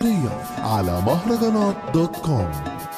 حصريا على مهرجانات دوت كوم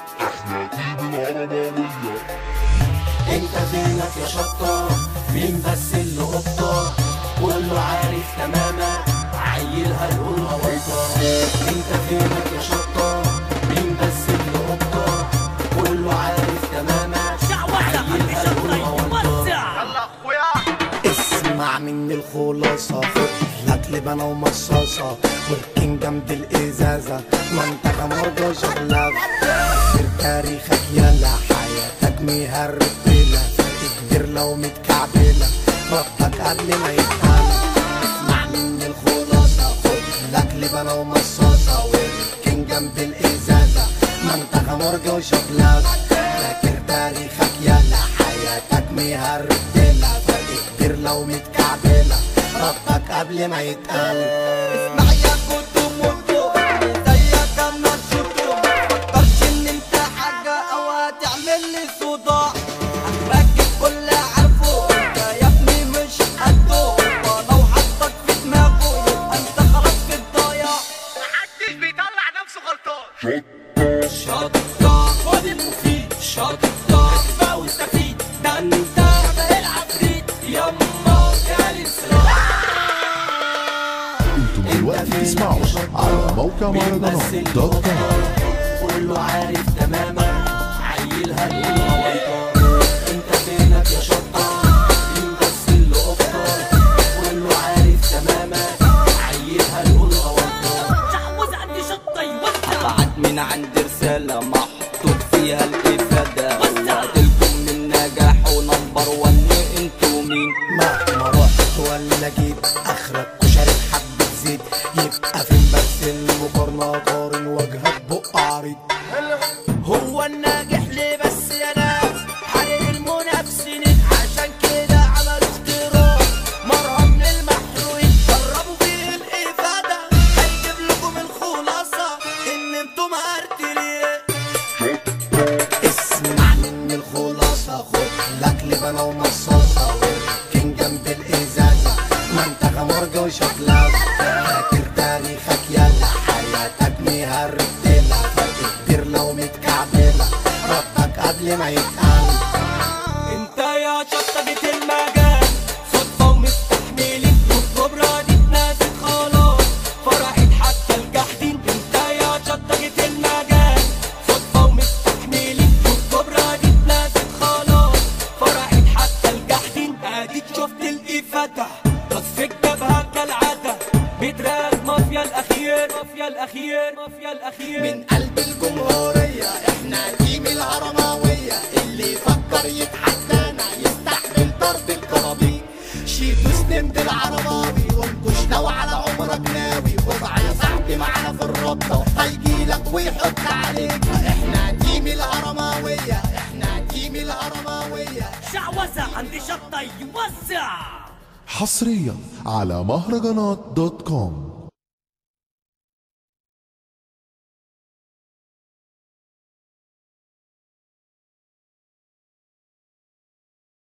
انت فينك يا شطة مين بس اللي قطة كله عارف تماما عيلها القلقة وطة انت فينك يا شطة مين بس اللي قطة كله عارف تماما عيلها القلقة وطة اسمع مني الخلاصة خد لك لبنة ومصاصة وركن جنب الإزازة ما انت كمرجة شغلة غير تاريخك يلا حياتك مهربلة فرق كبير لو متكعبلة ربك قبل ما يتقال اسمع مني الخلاصة خد لك لبنة ومصاصة وركن جنب الإزازة ما انت كمرجة وشغلة فاكر تاريخك يلا حياتك مهربلة فرق كبير لو متكعبلة ربك قبل ما يتقال اسمع يا كتب موتو زيك اما تشوتو مفكرش ان انت حاجة او هتعمل لي صداع هتركب كل عارفه انت يا ابني مش قده ولو حطك في دماغه يبقى انت خلاص في الضياع محدش بيطلع نفسه غلطان شطة خد المفيد شطة اسمع واستفيد ده انت شبه العفريت يما جالي انتم دلوقتي تسمعوا على موقع مهرجانات دوت كوم كله عارف تماما عيلها القلقة وطة انت فينك يا شطة مين بس اللي قطة كله عارف تماما عيلها القلقة وطة بعت من عند رسالة محطوط فيها الإفادة وعدلكم من نجاح ونمبر ون انتوا مين مهما رحت ولا جيت اخرك كشري بحبة زيت يبقى فين بس المقارنة قارن وجهك بق عريض هو الناجح ليه بس يا ناس حرق المنافسين عشان كده عملوا اختراع مرهم للمحروقين جربوا فيه الإفادة هيجيب لكم الخلاصة إن انتم هرتليه اسمع مني الخلاصة خد لك لبنة ومصاصة وركن جنب الإزازة ما انت غمرجة وشغلة فاكر تاريخك يلا حياتك مهربلة فرق كبير لو متكعبلة ربك قبل ما يتقال انت يا شطة جيت المجال صدفة ومستحملين والكبرى دي اتنست خلاص فرحت حتى الجحدين انت يا شطة جيت المجال صدفة ومستحملين والكبرى دي اتنست خلاص فرحت حتى الجحدين اديك شفت الافادة تصفيق جبهة كالعادة بيتراك مافيا الاخير مافيا الاخير مافيا الاخير من قلب الجمهورية احنا تيم الهرماوية اللي يفكر يتحدانا يستحمل ضرب الكرابيك شيتوس نمد العرباوي وانكش لو على عمرك ناوي وضع يا صاحبي معانا في الرابطة هيجيلك ويحط عليك احنا تيم الهرماوية احنا تيم الهرماوية شعوذة عندي شطة يوزع حصريا على مهرجانات دوت كوم